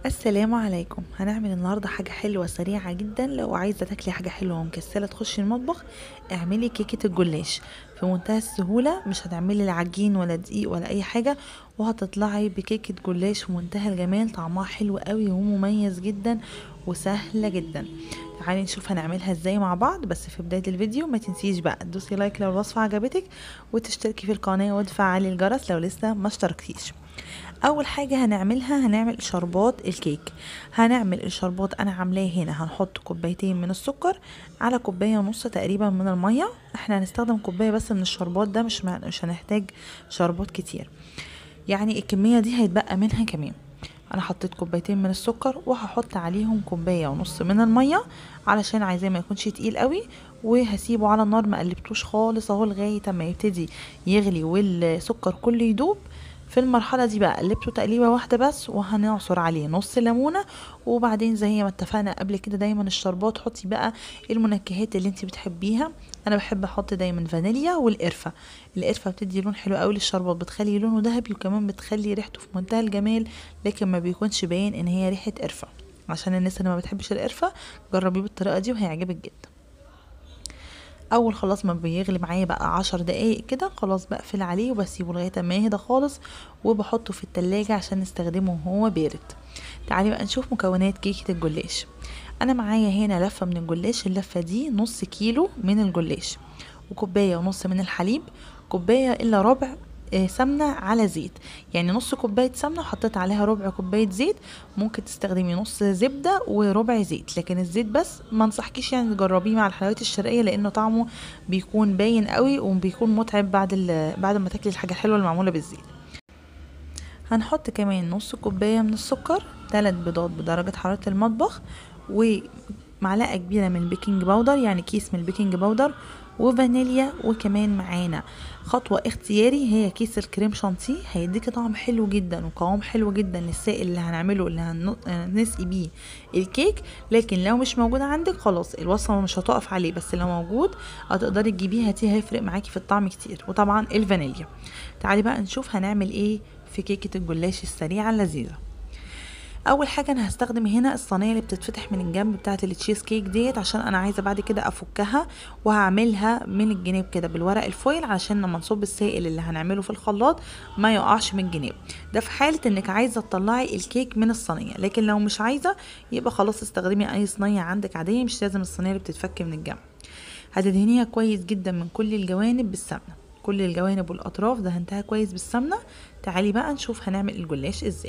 السلام عليكم هنعمل النهارده حاجه حلوه سريعه جدا لو عايزه تاكلي حاجه حلوه ومكسله تخشي المطبخ اعملي كيكه الجلاش في منتهى السهوله مش هتعملي لا عجين ولا دقيق ولا اي حاجه وهتطلعي بكيكه جلاش في منتهى الجمال طعمها حلو قوي ومميز جدا وسهله جدا تعالي نشوف هنعملها ازاي مع بعض بس في بدايه الفيديو ما تنسيش بقى تدوسي لايك لو الوصفه عجبتك وتشتركي في القناه وتفعلي الجرس لو لسه ما اشتركتيش اول حاجه هنعملها هنعمل شربات الكيك هنعمل الشربات انا عاملاه هنا هنحط كوبايتين من السكر على كوبايه ونص تقريبا من الميه احنا هنستخدم كوبايه بس من الشربات ده مش مش هنحتاج شربات كتير يعني الكميه دي هيتبقى منها كمان انا حطيت كوبايتين من السكر وهحط عليهم كوبايه ونص من الميه علشان عايزاه ما يكونش تقيل قوي وهسيبه على النار ما قلبتوش خالص اهو لغايه اما يبتدي يغلي والسكر كله يدوب في المرحلة دي بقى قلبته تقليبة واحدة بس وهنعصر عليه نص ليمونة وبعدين زي ما اتفقنا قبل كده دايما الشربات حطي بقى المنكهات اللي انت بتحبيها انا بحب احط دايما فانيليا والقرفة القرفة بتدي لون حلو قوي للشربات بتخلي لونه ذهبي وكمان بتخلي ريحته في منتهى الجمال لكن ما بيكونش باين ان هي ريحة قرفة عشان الناس اللي ما بتحبش القرفة جربيه بالطريقة دي وهيعجبك جدا اول خلاص ما بيغلي معايا بقى عشر دقايق كده خلاص بقفل عليه وبسيبه لغايه ما يهدى خالص وبحطه في التلاجة عشان نستخدمه وهو بارد تعالي بقى نشوف مكونات كيكه الجلاش انا معايا هنا لفه من الجلاش اللفه دي نص كيلو من الجلاش وكوبايه ونص من الحليب كوبايه الا ربع سمنة على زيت يعني نص كوباية سمنة وحطيت عليها ربع كوباية زيت ممكن تستخدمي نص زبدة وربع زيت لكن الزيت بس ما انصحكيش يعني تجربيه مع الحلويات الشرقية لانه طعمه بيكون باين قوي وبيكون متعب بعد بعد ما تاكلي الحاجة الحلوة المعمولة بالزيت هنحط كمان نص كوباية من السكر ثلاث بيضات بدرجة حرارة المطبخ ومعلقة كبيرة من البيكنج باودر يعني كيس من البيكنج باودر وفانيليا وكمان معانا خطوة اختياري هي كيس الكريم شانتيه هيديكي طعم حلو جدا وقوام حلو جدا للسائل اللي هنعمله اللي هنسقي بيه الكيك لكن لو مش موجود عندك خلاص الوصفة مش هتقف عليه بس لو موجود هتقدري تجيبيه هاتيه هيفرق معاكي في الطعم كتير وطبعا الفانيليا تعالي بقى نشوف هنعمل ايه في كيكة الجلاش السريعة اللذيذة اول حاجه انا هستخدم هنا الصينيه اللي بتتفتح من الجنب بتاعه التشيز كيك ديت عشان انا عايزه بعد كده افكها وهعملها من الجناب كده بالورق الفويل علشان لما نصب السائل اللي هنعمله في الخلاط ما يقعش من الجناب ده في حاله انك عايزه تطلعي الكيك من الصينيه لكن لو مش عايزه يبقى خلاص استخدمي اي صينيه عندك عاديه مش لازم الصينيه اللي بتتفك من الجنب هتدهنيها كويس جدا من كل الجوانب بالسمنه كل الجوانب والاطراف دهنتها كويس بالسمنه تعالي بقى نشوف هنعمل الجلاش ازاي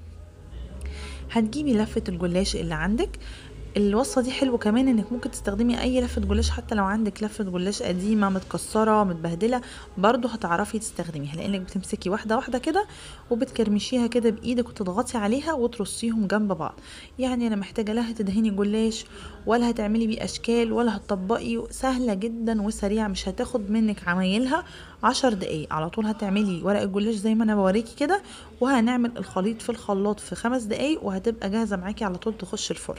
هتجيبي لفة الجلاش اللي عندك الوصفة دي حلوة كمان انك ممكن تستخدمي اي لفة جلاش حتى لو عندك لفة جلاش قديمة متكسرة متبهدلة برضو هتعرفي تستخدميها لانك بتمسكي واحدة واحدة كده وبتكرمشيها كده بايدك وتضغطي عليها وترصيهم جنب بعض يعني انا محتاجة لا هتدهني جلاش ولا هتعملي بيه اشكال ولا هتطبقي سهلة جدا وسريعة مش هتاخد منك عمايلها عشر دقايق على طول هتعملي ورق الجلاش زي ما انا بوريكي كده وهنعمل الخليط في الخلاط في خمس دقايق وهتبقى جاهزة معاكي على طول تخش الفرن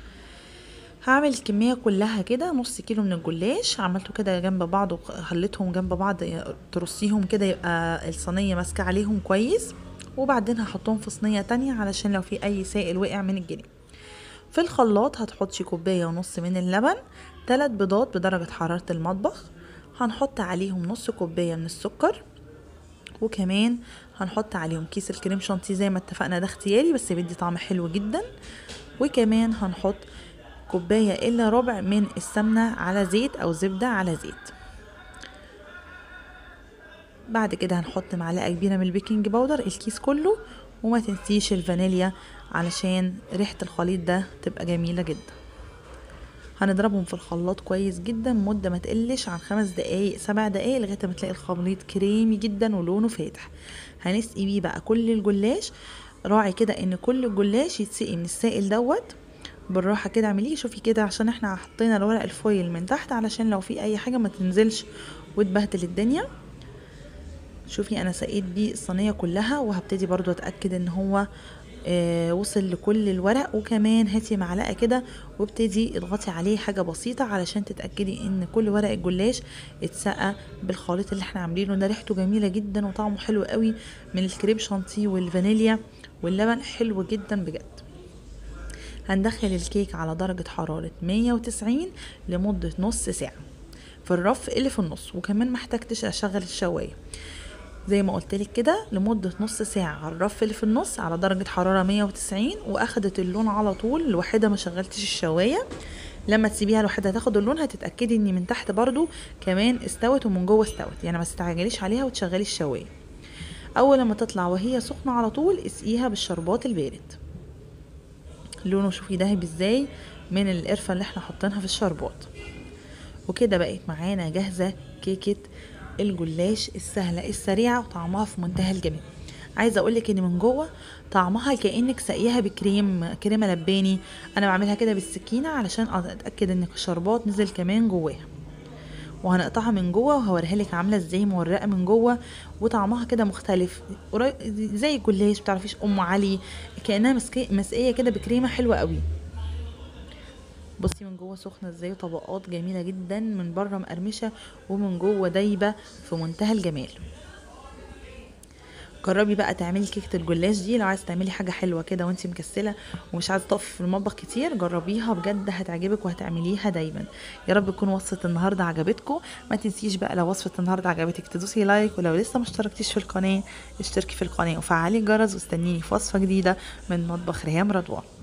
هعمل الكمية كلها كده نص كيلو من الجلاش عملته كده جنب بعض وخليتهم جنب بعض ترصيهم كده يبقى الصينية ماسكة عليهم كويس وبعدين هحطهم في صينية تانية علشان لو في اي سائل وقع من الجنب في الخلاط هتحطي كوباية ونص من اللبن ثلاث بيضات بدرجة حرارة المطبخ هنحط عليهم نص كوباية من السكر وكمان هنحط عليهم كيس الكريم شانتيه زي ما اتفقنا ده اختياري بس بيدي طعم حلو جدا وكمان هنحط كوباية إلا ربع من السمنة على زيت أو زبدة على زيت بعد كده هنحط معلقة كبيرة من البيكنج باودر الكيس كله وما تنسيش الفانيليا علشان ريحة الخليط ده تبقى جميلة جدا هنضربهم في الخلاط كويس جدا مدة ما تقلش عن خمس دقايق سبع دقايق لغاية ما تلاقي الخليط كريمي جدا ولونه فاتح هنسقي بيه بقى كل الجلاش راعي كده ان كل الجلاش يتسقي من السائل دوت بالراحة كده اعمليه شوفي كده عشان احنا حطينا الورق الفويل من تحت علشان لو في اي حاجة ما تنزلش وتبهدل الدنيا شوفي انا سقيت بيه الصينية كلها وهبتدي برضو اتأكد ان هو آه وصل لكل الورق وكمان هاتي معلقة كده وابتدي اضغطي عليه حاجة بسيطة علشان تتأكدي ان كل ورق الجلاش اتسقى بالخليط اللي احنا عاملينه ده ريحته جميلة جدا وطعمه حلو قوي من الكريم شانتيه والفانيليا واللبن حلو جدا بجد هندخل الكيك على درجة حرارة 190 لمدة نص ساعة في الرف اللي في النص وكمان محتاجتش اشغل الشواية زي ما قلت لك كده لمدة نص ساعة على الرف اللي في النص على درجة حرارة 190 واخدت اللون على طول لوحدها ما شغلتش الشواية لما تسيبيها لوحدها تاخد اللون هتتأكدي ان من تحت برضو كمان استوت ومن جوه استوت يعني ما تستعجليش عليها وتشغلي الشواية اول لما تطلع وهي سخنة على طول اسقيها بالشربات البارد لونه شوفي دهب ازاي من القرفة اللي احنا حاطينها في الشربات وكده بقت معانا جاهزة كيكة الجلاش السهلة السريعة وطعمها في منتهى الجمال عايزه اقولك ان من جوه طعمها كانك ساقيها بكريم كريمه لباني انا بعملها كده بالسكينه علشان اتاكد ان الشربات نزل كمان جواها وهنقطعها من جوه وهوريها لك عامله ازاي مورقه من جوه وطعمها كده مختلف زي الجلاش بتعرفيش ام علي كانها مسقيه كده بكريمه حلوه قوي بصي من جوه سخنه ازاي طبقات جميله جدا من بره مقرمشه ومن جوه دايبه في منتهى الجمال جربي بقى تعملي كيكه الجلاش دي لو عايزه تعملي حاجه حلوه كده وانت مكسله ومش عايزه تقفي في المطبخ كتير جربيها بجد هتعجبك وهتعمليها دايما يا رب تكون وصفه النهارده عجبتكم ما تنسيش بقى لو وصفه النهارده عجبتك تدوسي لايك ولو لسه ما اشتركتيش في القناه اشتركي في القناه وفعلي الجرس واستنيني في وصفه جديده من مطبخ ريهام رضوان